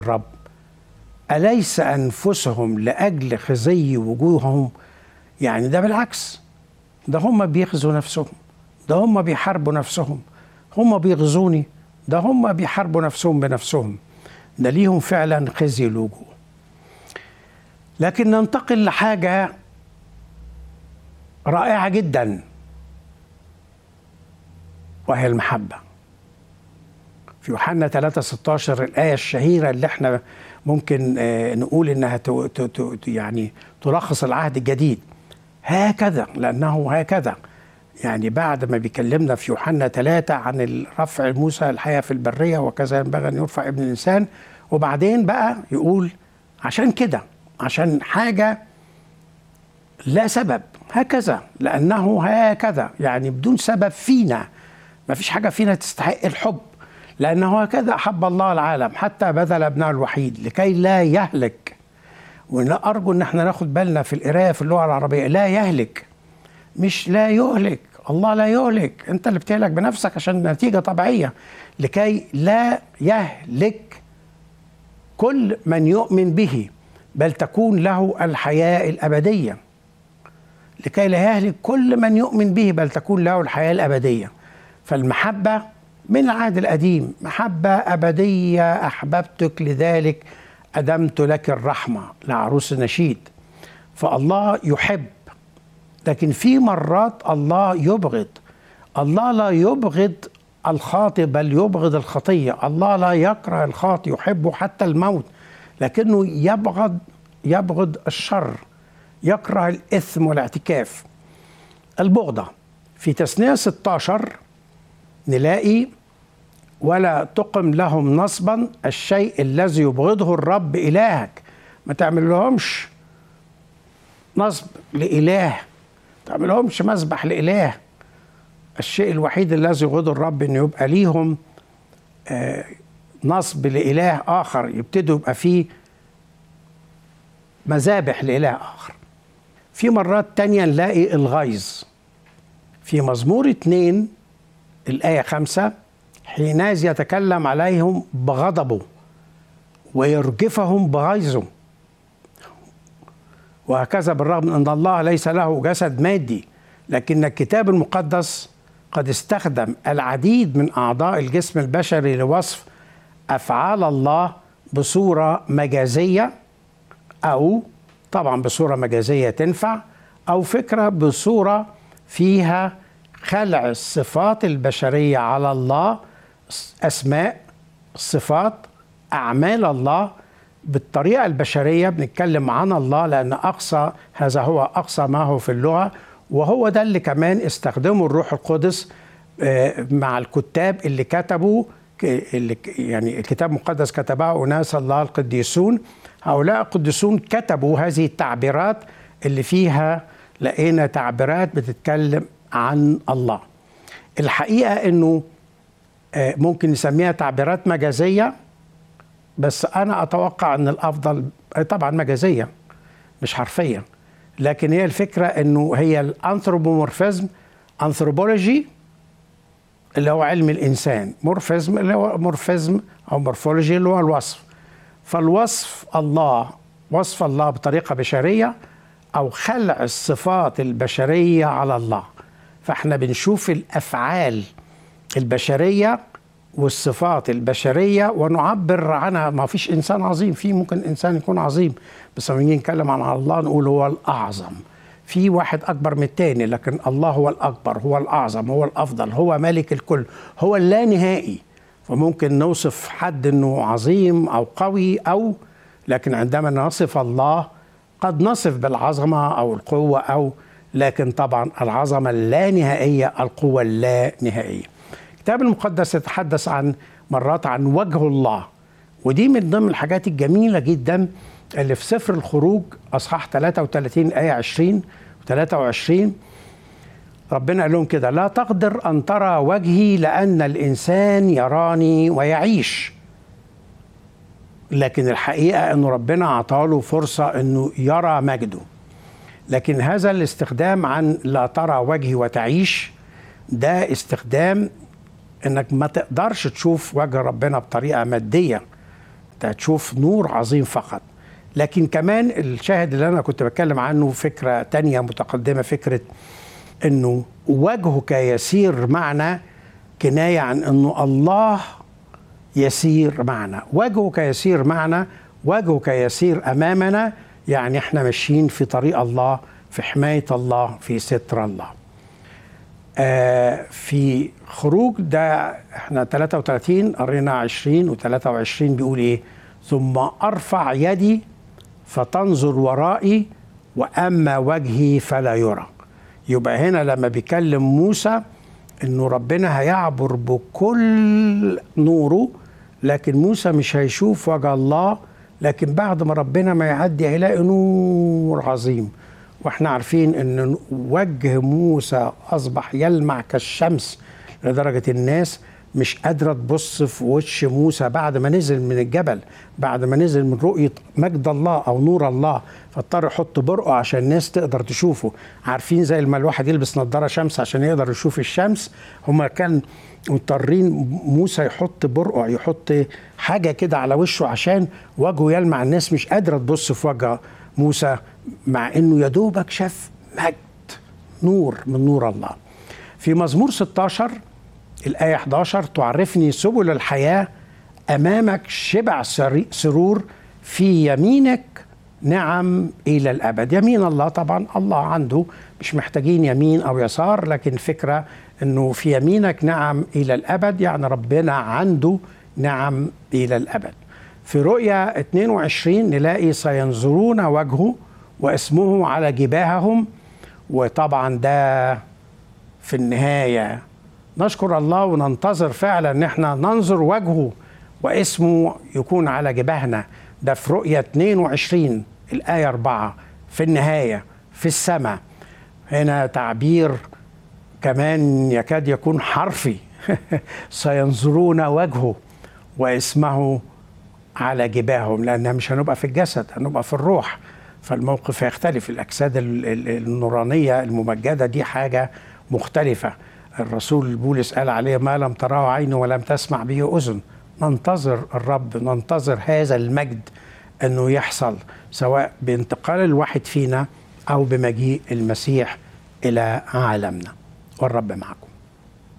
الرب أليس أنفسهم لأجل خزي وجوههم يعني ده بالعكس ده هم بيخزوا نفسهم ده هم بيحاربوا نفسهم هم بيغزوني ده هم بيحاربوا نفسهم بنفسهم ده ليهم فعلا خزي الوجوه لكن ننتقل لحاجة رائعة جدا وهي المحبة في يوحنا 3 16 الآية الشهيرة اللي احنا ممكن نقول انها يعني تلخص العهد الجديد هكذا لأنه هكذا يعني بعد ما بيكلمنا في يوحنا ثلاثة عن رفع موسى الحياة في البرية وكذا ينبغي أن يرفع ابن الإنسان وبعدين بقى يقول عشان كده عشان حاجة لا سبب هكذا لأنه هكذا يعني بدون سبب فينا ما فيش حاجة فينا تستحق الحب لأنه هكذا أحب الله العالم حتى بذل ابنه الوحيد لكي لا يهلك ولا أرجو أن احنا ناخد بالنا في القراية في اللغة العربية لا يهلك مش لا يهلك الله لا يهلك انت اللي بتهلك بنفسك عشان نتيجة طبيعية لكي لا يهلك كل من يؤمن به بل تكون له الحياة الأبدية لكي لا يهلك كل من يؤمن به بل تكون له الحياة الأبدية فالمحبة من العهد القديم محبة أبدية أحببتك لذلك أدمت لك الرحمة لعروس نشيد فالله يحب لكن في مرات الله يبغض الله لا يبغض الخاطئ بل يبغض الخطية الله لا يكره الخاطئ يحبه حتى الموت لكنه يبغض يبغض الشر يكره الإثم والاعتكاف البغضة في تثنية 16 نلاقي ولا تقم لهم نصبا الشيء الذي يبغضه الرب إلهك ما تعمل لهمش نصب لإله تعمل لهمش مسبح لإله الشيء الوحيد الذي يبغضه الرب إنه يبقى ليهم آه نصب لإله آخر يبتدوا يبقى فيه مذابح لإله آخر في مرات تانية نلاقي الغيظ في مزمور اتنين الآية خمسة حينئذ يتكلم عليهم بغضبه ويرجفهم بغيظه وهكذا بالرغم من أن الله ليس له جسد مادي لكن الكتاب المقدس قد استخدم العديد من أعضاء الجسم البشري لوصف أفعال الله بصورة مجازية أو طبعا بصورة مجازية تنفع أو فكرة بصورة فيها خلع الصفات البشرية على الله أسماء صفات أعمال الله بالطريقة البشرية بنتكلم عن الله لأن أقصى هذا هو أقصى ما هو في اللغة وهو ده اللي كمان استخدمه الروح القدس مع الكتاب اللي كتبوا اللي يعني الكتاب المقدس كتبه أناس الله القديسون هؤلاء القديسون كتبوا هذه التعبيرات اللي فيها لقينا تعبيرات بتتكلم عن الله الحقيقة أنه ممكن نسميها تعبيرات مجازية بس أنا أتوقع أن الأفضل طبعا مجازية مش حرفية لكن هي الفكرة أنه هي الأنثروبومورفيزم أنثروبولوجي اللي هو علم الإنسان مورفيزم اللي هو مورفيزم أو مورفولوجي اللي هو الوصف فالوصف الله وصف الله بطريقة بشرية أو خلع الصفات البشرية على الله فاحنا بنشوف الأفعال البشرية والصفات البشرية ونعبر عنها ما فيش إنسان عظيم في ممكن إنسان يكون عظيم بس لما نيجي نتكلم عن الله نقول هو الأعظم في واحد أكبر من التاني لكن الله هو الأكبر هو الأعظم هو الأفضل هو ملك الكل هو اللانهائي فممكن نوصف حد أنه عظيم أو قوي أو لكن عندما نصف الله قد نصف بالعظمة أو القوة أو لكن طبعا العظمة اللانهائية القوة اللانهائية الكتاب المقدس يتحدث عن مرات عن وجه الله ودي من ضمن الحاجات الجميلة جدا اللي في سفر الخروج أصحاح 33 آية 20 و23 ربنا قال لهم كده لا تقدر أن ترى وجهي لأن الإنسان يراني ويعيش لكن الحقيقة أنه ربنا أعطاله فرصة أنه يرى مجده لكن هذا الاستخدام عن لا ترى وجهي وتعيش ده استخدام انك ما تقدرش تشوف وجه ربنا بطريقه ماديه انت هتشوف نور عظيم فقط لكن كمان الشاهد اللي انا كنت بتكلم عنه فكره تانية متقدمه فكره انه وجهك يسير معنا كنايه عن انه الله يسير معنا وجهك يسير معنا وجهك يسير امامنا يعني احنا ماشيين في طريق الله في حمايه الله في ستر الله آه في خروج ده احنا 33 قرينا 20 و23 بيقول ايه ثم ارفع يدي فتنظر ورائي واما وجهي فلا يرى يبقى هنا لما بيكلم موسى انه ربنا هيعبر بكل نوره لكن موسى مش هيشوف وجه الله لكن بعد ما ربنا ما يعدي هيلاقي نور عظيم واحنا عارفين ان وجه موسى اصبح يلمع كالشمس لدرجه الناس مش قادره تبص في وش موسى بعد ما نزل من الجبل بعد ما نزل من رؤيه مجد الله او نور الله فاضطر يحط برقه عشان الناس تقدر تشوفه عارفين زي ما الواحد يلبس نظاره شمس عشان يقدر يشوف الشمس هما كان مضطرين موسى يحط برقع يحط حاجه كده على وشه عشان وجهه يلمع الناس مش قادره تبص في وجه موسى مع انه يا دوبك شاف مجد نور من نور الله في مزمور 16 الآية 11 تعرفني سبل الحياة أمامك شبع سرور في يمينك نعم إلى الأبد يمين الله طبعا الله عنده مش محتاجين يمين أو يسار لكن فكرة أنه في يمينك نعم إلى الأبد يعني ربنا عنده نعم إلى الأبد في رؤيا 22 نلاقي سينظرون وجهه واسمه على جباههم وطبعا ده في النهايه نشكر الله وننتظر فعلا ان احنا ننظر وجهه واسمه يكون على جباهنا ده في رؤية 22 الآية 4 في النهاية في السماء هنا تعبير كمان يكاد يكون حرفي سينظرون وجهه واسمه على جباههم لأنها مش هنبقى في الجسد هنبقى في الروح فالموقف هيختلف الأجساد النورانية الممجدة دي حاجة مختلفة الرسول بولس قال عليه ما لم تراه عين ولم تسمع به اذن ننتظر الرب ننتظر هذا المجد انه يحصل سواء بانتقال الواحد فينا او بمجيء المسيح الى عالمنا والرب معكم